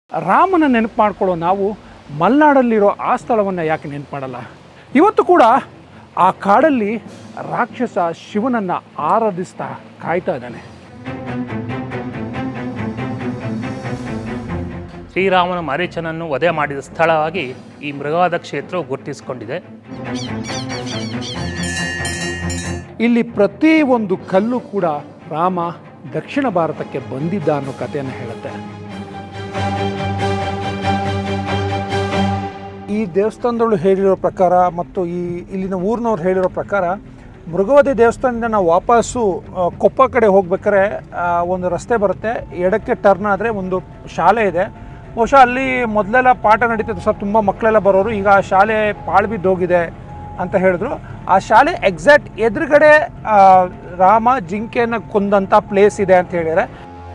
ರಾಮನ ನೆನಪು ಮಾಡ್ಕೊಳ್ಳೋ ನಾವು ಮಲೆನಾಡಲ್ಲಿರೋ ಆ ಸ್ಥಳವನ್ನು ಯಾಕೆ ನೆನಪು ಮಾಡಲ್ಲ ಇವತ್ತು ಕೂಡ ಆ ಕಾಡಲ್ಲಿ ರಾಕ್ಷಸ ಶಿವನನ್ನು ಆರಾಧಿಸ್ತಾ ಕಾಯ್ತಾ ಇದ್ದಾನೆ ಶ್ರೀರಾಮನ ಮಾರೀಚನನ್ನು ವಧೆ ಮಾಡಿದ ಸ್ಥಳವಾಗಿ ಈ ಮೃಗವಾದ ಕ್ಷೇತ್ರವು ಗುರುತಿಸಿಕೊಂಡಿದೆ ಇಲ್ಲಿ ಪ್ರತಿ ಒಂದು ಕಲ್ಲು ಕೂಡ ರಾಮ ದಕ್ಷಿಣ ಭಾರತಕ್ಕೆ ಬಂದಿದ್ದ ಅನ್ನೋ ಕಥೆಯನ್ನು ಹೇಳುತ್ತೆ ಈ ದೇವಸ್ಥಾನದಳು ಹೇಳಿರೋ ಪ್ರಕಾರ ಮತ್ತು ಈ ಇಲ್ಲಿನ ಊರಿನವ್ರು ಹೇಳಿರೋ ಪ್ರಕಾರ ಮೃಗವತಿ ದೇವಸ್ಥಾನದಿಂದ ನಾವು ವಾಪಸ್ಸು ಆ, ಕೊಪ್ಪ ಕಡೆ ಹೋಗ್ಬೇಕಾದ್ರೆ ಆ, ಒಂದು ರಸ್ತೆ ಬರುತ್ತೆ ಎಡಕ್ಕೆ ಟರ್ನ್ ಆದರೆ ಒಂದು ಶಾಲೆ ಇದೆ ಬಹುಶಃ ಅಲ್ಲಿ ಮೊದಲೆಲ್ಲ ಪಾಠ ನಡೀತಿತ್ತು ಸರ್ ತುಂಬ ಮಕ್ಕಳೆಲ್ಲ ಬರೋರು ಈಗ ಆ ಶಾಲೆ ಪಾಳು ಬಿದ್ದೋಗಿದೆ ಅಂತ ಹೇಳಿದ್ರು ಆ ಶಾಲೆ ಎಕ್ಸಾಕ್ಟ್ ಎದುರುಗಡೆ ಆ, ರಾಮ ಜಿಂಕೆಯನ್ನು ಕೊಂದಂಥ ಪ್ಲೇಸ್ ಇದೆ ಅಂತ ಹೇಳಿದರೆ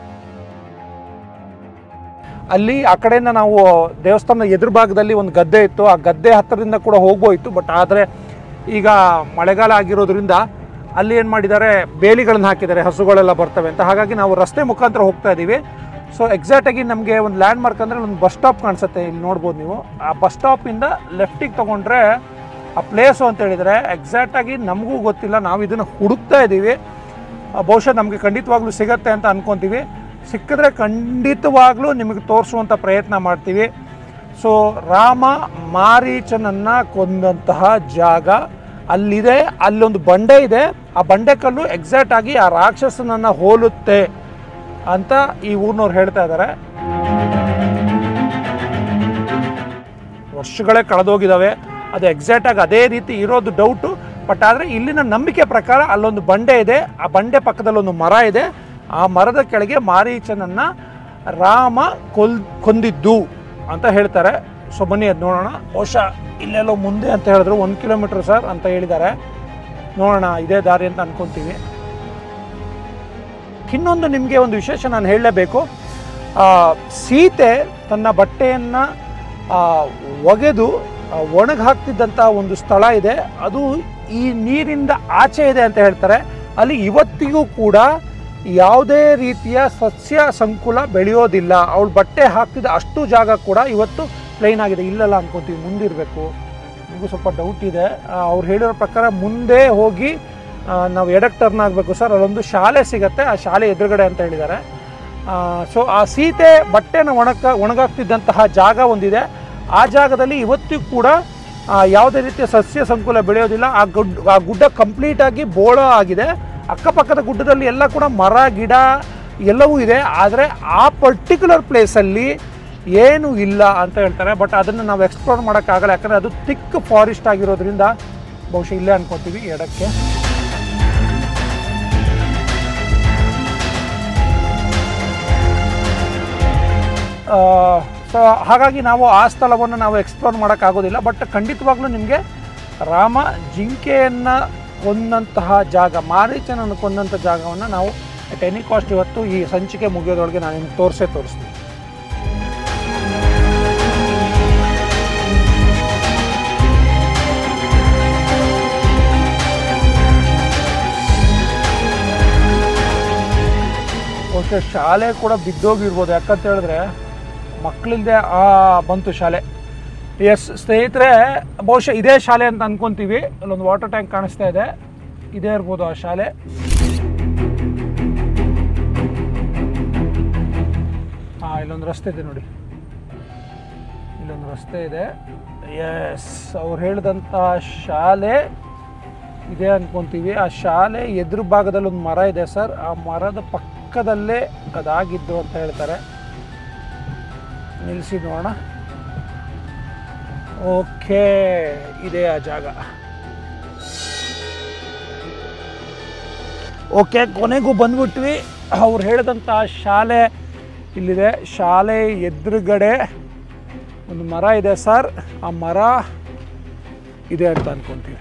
ಅಲ್ಲಿ ಆ ಕಡೆಯಿಂದ ನಾವು ದೇವಸ್ಥಾನದ ಎದುರು ಭಾಗದಲ್ಲಿ ಒಂದು ಗದ್ದೆ ಇತ್ತು ಆ ಗದ್ದೆ ಹತ್ತಿರದಿಂದ ಕೂಡ ಹೋಗ್ಬೋಯಿತ್ತು ಬಟ್ ಆದರೆ ಈಗ ಮಳೆಗಾಲ ಆಗಿರೋದ್ರಿಂದ ಅಲ್ಲಿ ಏನು ಮಾಡಿದ್ದಾರೆ ಬೇಲಿಗಳನ್ನ ಹಾಕಿದ್ದಾರೆ ಹಸುಗಳೆಲ್ಲ ಬರ್ತವೆ ಅಂತ ಹಾಗಾಗಿ ನಾವು ರಸ್ತೆ ಮುಖಾಂತರ ಹೋಗ್ತಾ ಇದ್ದೀವಿ ಸೊ ಎಕ್ಸಾಕ್ಟಾಗಿ ನಮಗೆ ಒಂದು ಲ್ಯಾಂಡ್ ಮಾರ್ಕ್ ಅಂದರೆ ಒಂದು ಬಸ್ ಸ್ಟಾಪ್ ಕಾಣಿಸುತ್ತೆ ಇಲ್ಲಿ ನೋಡ್ಬೋದು ನೀವು ಆ ಬಸ್ ಸ್ಟಾಪಿಂದ ಲೆಫ್ಟಿಗೆ ತೊಗೊಂಡ್ರೆ ಆ ಪ್ಲೇಸು ಅಂತ ಹೇಳಿದರೆ ಎಕ್ಸಾಕ್ಟಾಗಿ ನಮಗೂ ಗೊತ್ತಿಲ್ಲ ನಾವು ಇದನ್ನು ಹುಡುಕ್ತಾ ಇದ್ದೀವಿ ಆ, ಬಹುಶಃ ನಮಗೆ ಖಂಡಿತವಾಗ್ಲೂ ಸಿಗತ್ತೆ ಅಂತ ಅನ್ಕೊತೀವಿ ಸಿಕ್ಕಿದ್ರೆ ಖಂಡಿತವಾಗ್ಲೂ ನಿಮಗೆ ತೋರಿಸುವಂಥ ಪ್ರಯತ್ನ ಮಾಡ್ತೀವಿ ಸೊ ರಾಮ ಮಾರೀಚನನ್ನು ಕೊಂದಂತಹ ಜಾಗ ಅಲ್ಲಿದೆ ಅಲ್ಲೊಂದು ಬಂಡೆ ಇದೆ ಆ ಬಂಡೆ ಕಲ್ಲು ಎಕ್ಸಾಕ್ಟ್ ಆಗಿ ಆ ರಾಕ್ಷಸನನ್ನು ಹೋಲುತ್ತೆ ಅಂತ ಈ ಊರಿನವ್ರು ಹೇಳ್ತಾ ಇದ್ದಾರೆ ವರ್ಷಗಳೇ ಕಳೆದೋಗಿದ್ದಾವೆ ಅದು ಎಕ್ಸಾಕ್ಟಾಗಿ ಅದೇ ರೀತಿ ಇರೋದು ಡೌಟು ಬಟ್ ಆದರೆ ಇಲ್ಲಿನ ನಂಬಿಕೆ ಪ್ರಕಾರ ಅಲ್ಲೊಂದು ಬಂಡೆ ಇದೆ ಆ ಬಂಡೆ ಪಕ್ಕದಲ್ಲಿ ಒಂದು ಮರ ಇದೆ ಆ ಮರದ ಕೆಳಗೆ ಮಾರೀಚನನ್ನು ರಾಮ ಕೊಲ್ ಕೊಂದಿದ್ದು ಅಂತ ಹೇಳ್ತಾರೆ ಸೊ ಬನ್ನಿ ಅದು ನೋಡೋಣ ಬಹುಶಃ ಇಲ್ಲೆಲ್ಲೋ ಮುಂದೆ ಅಂತ ಹೇಳಿದ್ರು ಒಂದು ಕಿಲೋಮೀಟ್ರ್ ಸರ್ ಅಂತ ಹೇಳಿದ್ದಾರೆ ನೋಡೋಣ ಇದೇ ದಾರಿ ಅಂತ ಅನ್ಕೊತೀವಿ ಇನ್ನೊಂದು ನಿಮಗೆ ಒಂದು ವಿಶೇಷ ನಾನು ಹೇಳಲೇಬೇಕು ಆ, ಸೀತೆ ತನ್ನ ಬಟ್ಟೆಯನ್ನು ಒಗೆದು ಒಣಗಿ ಹಾಕ್ತಿದ್ದಂಥ ಒಂದು ಸ್ಥಳ ಇದೆ ಅದು ಈ ನೀರಿಂದ ಆಚೆ ಇದೆ ಅಂತ ಹೇಳ್ತಾರೆ ಅಲ್ಲಿ ಇವತ್ತಿಗೂ ಕೂಡ ಯಾವುದೇ ರೀತಿಯ ಸಸ್ಯ ಸಂಕುಲ ಬೆಳೆಯೋದಿಲ್ಲ ಅವಳು ಬಟ್ಟೆ ಹಾಕ್ತಿದ್ದ ಅಷ್ಟು ಜಾಗ ಕೂಡ ಇವತ್ತು ಪ್ಲೈನ್ ಆಗಿದೆ ಇಲ್ಲಲ್ಲ ಅನ್ಕೊಂತೀವಿ ಮುಂದಿರಬೇಕು ನಿಮಗೂ ಸ್ವಲ್ಪ ಡೌಟ್ ಇದೆ ಅವ್ರು ಹೇಳಿರೋ ಪ್ರಕಾರ ಮುಂದೆ ಹೋಗಿ ಆ, ನಾವು ಎಡಕ್ಕೆ ಟರ್ನ್ ಆಗಬೇಕು ಸರ್ ಅಲ್ಲೊಂದು ಶಾಲೆ ಸಿಗತ್ತೆ ಆ ಶಾಲೆ ಎದುರುಗಡೆ ಅಂತ ಹೇಳಿದ್ದಾರೆ ಸೊ ಆ ಸೀತೆ ಬಟ್ಟೆನ ಒಣಗ ಒಣಗಾಕ್ತಿದ್ದಂತಹ ಜಾಗ ಒಂದಿದೆ ಆ ಜಾಗದಲ್ಲಿ ಇವತ್ತಿಗೂ ಕೂಡ ಆ, ಯಾವುದೇ ರೀತಿಯ ಸಸ್ಯ ಸಂಕುಲ ಬೆಳೆಯೋದಿಲ್ಲ ಆ ಗುಡ್ ಆ ಗುಡ್ಡ ಕಂಪ್ಲೀಟಾಗಿ ಬೋಳ ಆಗಿದೆ ಅಕ್ಕಪಕ್ಕದ ಗುಡ್ಡದಲ್ಲಿ ಎಲ್ಲ ಕೂಡ ಮರ ಗಿಡ ಎಲ್ಲವೂ ಇದೆ ಆದರೆ ಆ ಪರ್ಟಿಕ್ಯುಲರ್ ಪ್ಲೇಸಲ್ಲಿ ಏನು ಇಲ್ಲ ಅಂತ ಹೇಳ್ತಾರೆ ಬಟ್ ಅದನ್ನು ನಾವು ಎಕ್ಸ್ಪ್ಲೋರ್ ಮಾಡೋಕ್ಕಾಗಲ್ಲ ಯಾಕಂದರೆ ಅದು ತಿಕ್ ಫಾರೆಸ್ಟ್ ಆಗಿರೋದ್ರಿಂದ ಬಹುಶಃ ಇಲ್ಲೇ ಅನ್ಕೋತೀವಿ ಎಡಕ್ಕೆ ಸೊ ಹಾಗಾಗಿ ನಾವು ಆ ಸ್ಥಳವನ್ನು ನಾವು ಎಕ್ಸ್ಪ್ಲೋರ್ ಮಾಡೋಕ್ಕಾಗೋದಿಲ್ಲ ಬಟ್ ಖಂಡಿತವಾಗ್ಲೂ ನಿಮಗೆ ರಾಮ ಜಿಂಕೆಯನ್ನು ಕೊಂದಂತಹ ಜಾಗ ಮಾರೀಚನನ್ನು ಕೊಂದಂಥ ಜಾಗವನ್ನು ನಾವು ಅಟ್ ಎನಿ ಕಾಸ್ಟ್ ಇವತ್ತು ಈ ಸಂಚಿಕೆ ಮುಗಿಯೋದ್ರೊಳಗೆ ನಾನು ನಿಮ್ಗೆ ತೋರಿಸೇ ತೋರಿಸ್ತೀನಿ ಬಹುಶಃ ಶಾಲೆ ಕೂಡ ಬಿದ್ದೋಗಿರ್ಬೋದು ಯಾಕಂತ ಹೇಳಿದ್ರೆ ಮಕ್ಕಳಿಂದೆ ಆ ಬಂತು ಶಾಲೆ ಎಸ್ ಸ್ನೇಹಿತರೆ ಬಹುಶಃ ಇದೇ ಶಾಲೆ ಅಂತ ಅನ್ಕೊಂತೀವಿ ಅಲ್ಲೊಂದು ವಾಟರ್ ಟ್ಯಾಂಕ್ ಕಾಣಿಸ್ತಾ ಇದೆ ಇದೇ ಇರ್ಬೋದು ಆ ಶಾಲೆ ಹಾಂ ಇಲ್ಲೊಂದು ರಸ್ತೆ ಇದೆ ನೋಡಿ ಇಲ್ಲೊಂದು ರಸ್ತೆ ಇದೆ ಎಸ್ ಅವ್ರು ಹೇಳಿದಂಥ ಶಾಲೆ ಇದೆ ಅನ್ಕೊಂತೀವಿ ಆ ಶಾಲೆ ಎದುರು ಭಾಗದಲ್ಲಿ ಒಂದು ಮರ ಇದೆ ಸರ್ ಆ ಮರದ ಪಕ್ಕದಲ್ಲೇ ಅದಾಗಿದ್ದು ಅಂತ ಹೇಳ್ತಾರೆ ನಿಲ್ಲಿಸಿ ನೋಡೋಣ ಓಕೆ ಇದೆ ಆ ಜಾಗ ಓಕೆ ಕೊನೆಗೂ ಬಂದ್ಬಿಟ್ವಿ ಅವ್ರು ಹೇಳಿದಂಥ ಶಾಲೆ ಇಲ್ಲಿದೆ ಶಾಲೆ ಎದುರುಗಡೆ ಒಂದು ಮರ ಇದೆ ಸರ್ ಆ ಮರ ಇದೆ ಅಂತ ಅನ್ಕೊಂತೀವಿ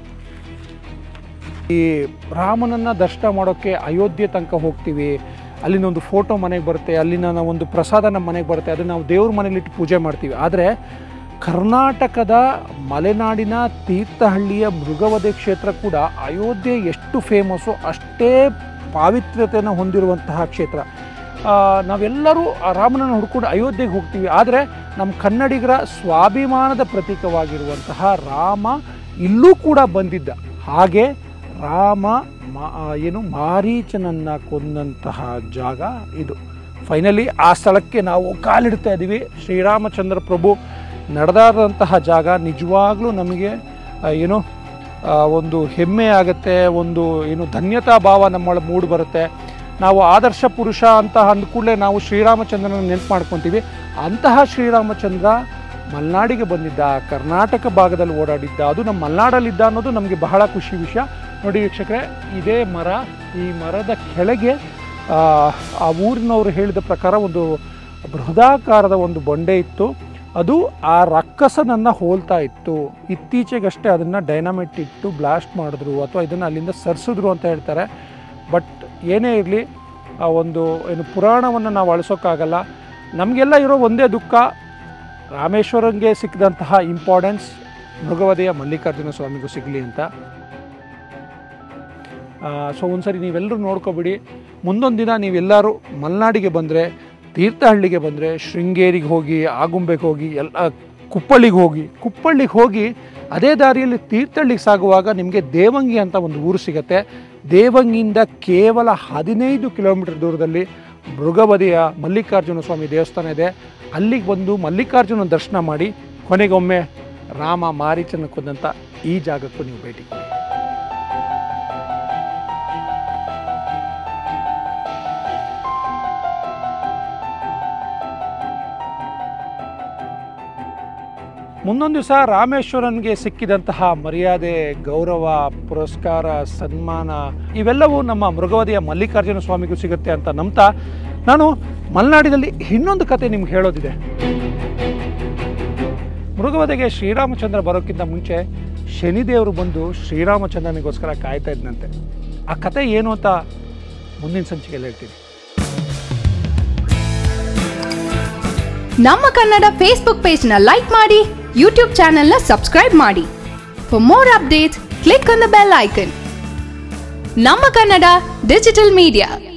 ಈ ರಾಮನನ್ನ ದರ್ಶನ ಮಾಡೋಕ್ಕೆ ಅಯೋಧ್ಯೆ ತನಕ ಹೋಗ್ತೀವಿ ಅಲ್ಲಿನ ಒಂದು ಫೋಟೋ ಮನೆಗೆ ಬರುತ್ತೆ ಅಲ್ಲಿನ ನಾವು ಒಂದು ಪ್ರಸಾದ ನಮ್ಮ ಮನೆಗೆ ಬರುತ್ತೆ ಅದನ್ನು ನಾವು ದೇವ್ರ ಮನೇಲಿಟ್ಟು ಪೂಜೆ ಮಾಡ್ತೀವಿ ಆದರೆ ಕರ್ನಾಟಕದ ಮಲೆನಾಡಿನ ತೀರ್ಥಹಳ್ಳಿಯ ಮೃಗವಧೆ ಕ್ಷೇತ್ರ ಕೂಡ ಅಯೋಧ್ಯೆ ಎಷ್ಟು ಫೇಮಸ್ಸು ಅಷ್ಟೇ ಪಾವಿತ್ರ್ಯತೆಯನ್ನು ಹೊಂದಿರುವಂತಹ ಕ್ಷೇತ್ರ ಆ, ನಾವೆಲ್ಲರೂ ಆ ರಾಮನನ್ನು ಹುಡ್ಕೊಂಡು ಅಯೋಧ್ಯೆಗೆ ಹೋಗ್ತೀವಿ ಆದರೆ ನಮ್ಮ ಕನ್ನಡಿಗರ ಸ್ವಾಭಿಮಾನದ ಪ್ರತೀಕವಾಗಿರುವಂತಹ ರಾಮ ಇಲ್ಲೂ ಕೂಡ ಬಂದಿದ್ದ ಹಾಗೆ ರಾಮ ಮಾ ಏನು ಮಾರೀಚನನ್ನು ಕೊಂದಂತಹ ಜಾಗ ಇದು ಫೈನಲಿ ಆ ಸ್ಥಳಕ್ಕೆ ನಾವು ಕಾಲಿಡ್ತಾ ಇದ್ದೀವಿ ಶ್ರೀರಾಮಚಂದ್ರ ಪ್ರಭು ನಡೆದಾದಂತಹ ಜಾಗ ನಿಜವಾಗ್ಲೂ ನಮಗೆ ಆ, ಏನು ಆ, ಒಂದು ಹೆಮ್ಮೆ ಆಗುತ್ತೆ ಒಂದು ಏನು ಧನ್ಯತಾ ಭಾವ ನಮ್ಮೊಳ ಮೂಡಿ ಬರುತ್ತೆ ನಾವು ಆದರ್ಶ ಪುರುಷ ಅಂತ ಅಂದ ಕೂಡಲೇ ನಾವು ಶ್ರೀರಾಮಚಂದ್ರನ ನೆನಪು ಮಾಡ್ಕೊತೀವಿ ಅಂತಹ ಶ್ರೀರಾಮಚಂದ್ರ ಮಲೆನಾಡಿಗೆ ಬಂದಿದ್ದ ಕರ್ನಾಟಕ ಭಾಗದಲ್ಲಿ ಓಡಾಡಿದ್ದ ಅದು ನಮ್ಮ ಮಲೆನಾಡಲ್ಲಿದ್ದ ಅನ್ನೋದು ನಮಗೆ ಬಹಳ ಖುಷಿ ವಿಷಯ ನೋಡಿ ವೀಕ್ಷಕರೇ ಇದೇ ಮರ ಈ ಮರದ ಕೆಳಗೆ ಆ, ಆ ಊರಿನವರು ಹೇಳಿದ ಪ್ರಕಾರ ಒಂದು ಬೃಹದಾಕಾರದ ಒಂದು ಬಂಡೆ ಇತ್ತು ಅದು ಆ ರಕ್ಕಸನನ್ನು ಹೋಲ್ತಾ ಇತ್ತು ಇತ್ತೀಚೆಗಷ್ಟೇ ಅದನ್ನು ಡೈನಾಮಿಟ್ ಇಟ್ಟು ಬ್ಲಾಸ್ಟ್ ಮಾಡಿದ್ರು ಅಥವಾ ಇದನ್ನು ಅಲ್ಲಿಂದ ಸರಿಸಿದ್ರು ಅಂತ ಹೇಳ್ತಾರೆ ಬಟ್ ಏನೇ ಇರಲಿ ಆ ಒಂದು ಏನು ಪುರಾಣವನ್ನು ನಾವು ಅಳಿಸೋಕ್ಕಾಗಲ್ಲ ನಮಗೆಲ್ಲ ಇರೋ ಒಂದೇ ದುಃಖ ರಾಮೇಶ್ವರಂಗೆ ಸಿಕ್ಕಿದಂತಹ ಇಂಪಾರ್ಟೆನ್ಸ್ ಮೃಗವದೆಯ ಮಲ್ಲಿಕಾರ್ಜುನ ಸ್ವಾಮಿಗೂ ಸಿಗಲಿ ಅಂತ ಸೊ ಒಂದ್ಸರಿ ನೀವೆಲ್ಲರೂ ನೋಡ್ಕೊಬಿಡಿ ಮುಂದೊಂದು ದಿನ ನೀವೆಲ್ಲರೂ ಮಲೆನಾಡಿಗೆ ಬಂದರೆ ತೀರ್ಥಹಳ್ಳಿಗೆ ಬಂದರೆ ಶೃಂಗೇರಿಗೆ ಹೋಗಿ ಆಗುಂಬೆಗೆ ಹೋಗಿ ಎಲ್ಲ ಕುಪ್ಪಳ್ಳಿಗೆ ಹೋಗಿ ಕುಪ್ಪಳ್ಳಿಗೆ ಹೋಗಿ ಅದೇ ದಾರಿಯಲ್ಲಿ ತೀರ್ಥಹಳ್ಳಿಗೆ ಸಾಗುವಾಗ ನಿಮಗೆ ದೇವಂಗಿ ಅಂತ ಒಂದು ಊರು ಸಿಗುತ್ತೆ ದೇವಂಗಿಯಿಂದ ಕೇವಲ ಹದಿನೈದು ಕಿಲೋಮೀಟರ್ ದೂರದಲ್ಲಿ ಮೃಗವದಿಯ ಮಲ್ಲಿಕಾರ್ಜುನ ಸ್ವಾಮಿ ದೇವಸ್ಥಾನ ಇದೆ ಅಲ್ಲಿಗೆ ಬಂದು ಮಲ್ಲಿಕಾರ್ಜುನ ದರ್ಶನ ಮಾಡಿ ಕೊನೆಗೊಮ್ಮೆ ರಾಮ ಮಾರೀಚನ ಕೊಂದಂಥ ಈ ಜಾಗಕ್ಕೂ ನೀವು ಭೇಟಿ ಕೊಡಿ ಮುಂದೊಂದು ದಿವಸ ರಾಮೇಶ್ವರನ್ಗೆ ಸಿಕ್ಕಿದಂತಹ ಮರ್ಯಾದೆ ಗೌರವ ಪುರಸ್ಕಾರ ಸನ್ಮಾನ ಇವೆಲ್ಲವೂ ನಮ್ಮ ಮೃಗವದಿಯ ಮಲ್ಲಿಕಾರ್ಜುನ ಸ್ವಾಮಿಗೂ ಸಿಗುತ್ತೆ ಅಂತ ನಂಬ್ತಾ ನಾನು ಮಲೆನಾಡಿನಲ್ಲಿ ಇನ್ನೊಂದು ಕತೆ ನಿಮ್ಗೆ ಹೇಳೋದಿದೆ ಮೃಗವದೆಗೆ ಶ್ರೀರಾಮಚಂದ್ರ ಬರೋಕ್ಕಿಂತ ಮುಂಚೆ ಶನಿದೇವರು ಬಂದು ಶ್ರೀರಾಮಚಂದ್ರನಿಗೋಸ್ಕರ ಕಾಯ್ತಾ ಇದ್ನಂತೆ ಆ ಕತೆ ಏನು ಅಂತ ಮುಂದಿನ ಸಂಚಿಕೆಯಲ್ಲಿ ಹೇಳ್ತೀನಿ ನಮ್ಮ ಕನ್ನಡ ಫೇಸ್ಬುಕ್ ಪೇಜ್ ನ ಲೈಕ್ ಮಾಡಿ ಯೂಟ್ಯೂಬ್ ಚಾನೆಲ್ ನ ಸಬ್ಸ್ಕ್ರೈಬ್ ಮಾಡಿ for more updates click on the bell icon ನಮ್ಮ ಕನ್ನಡ ಡಿಜಿಟಲ್ ಮೀಡಿಯಾ